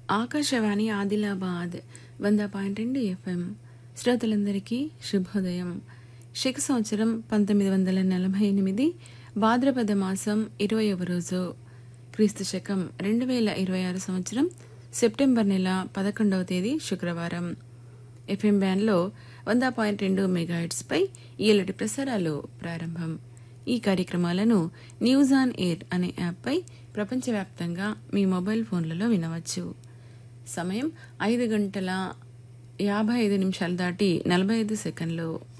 ఆకాశవాణి ఆదిలాబాద్ వంద పాయింట్ రెండు ఎఫ్ఎం శ్రోతలందరికీ శుభోదయం శక సంవత్సరం పంతొమ్మిది వందల నలభై ఎనిమిది భాద్రపద మాసం ఇరవయవ రోజు క్రీస్తు శకం రెండు వేల ఇరవై ఆరు సంవత్సరం సెప్టెంబర్ నెల పదకొండవ తేదీ శుక్రవారం ఎఫ్ఎం బ్యాండ్లో వంద పాయింట్ రెండు మెగాహెట్స్పై ఏలటి ప్రసారాలు ప్రారంభం ఈ కార్యక్రమాలను న్యూస్ ఆన్ ఎయిర్ అనే యాప్పై ప్రపంచవ్యాప్తంగా మీ మొబైల్ ఫోన్లలో వినవచ్చు సమయం ఐదు గంటల యాభై ఐదు నిమిషాలు దాటి నలభై ఐదు సెకండ్లు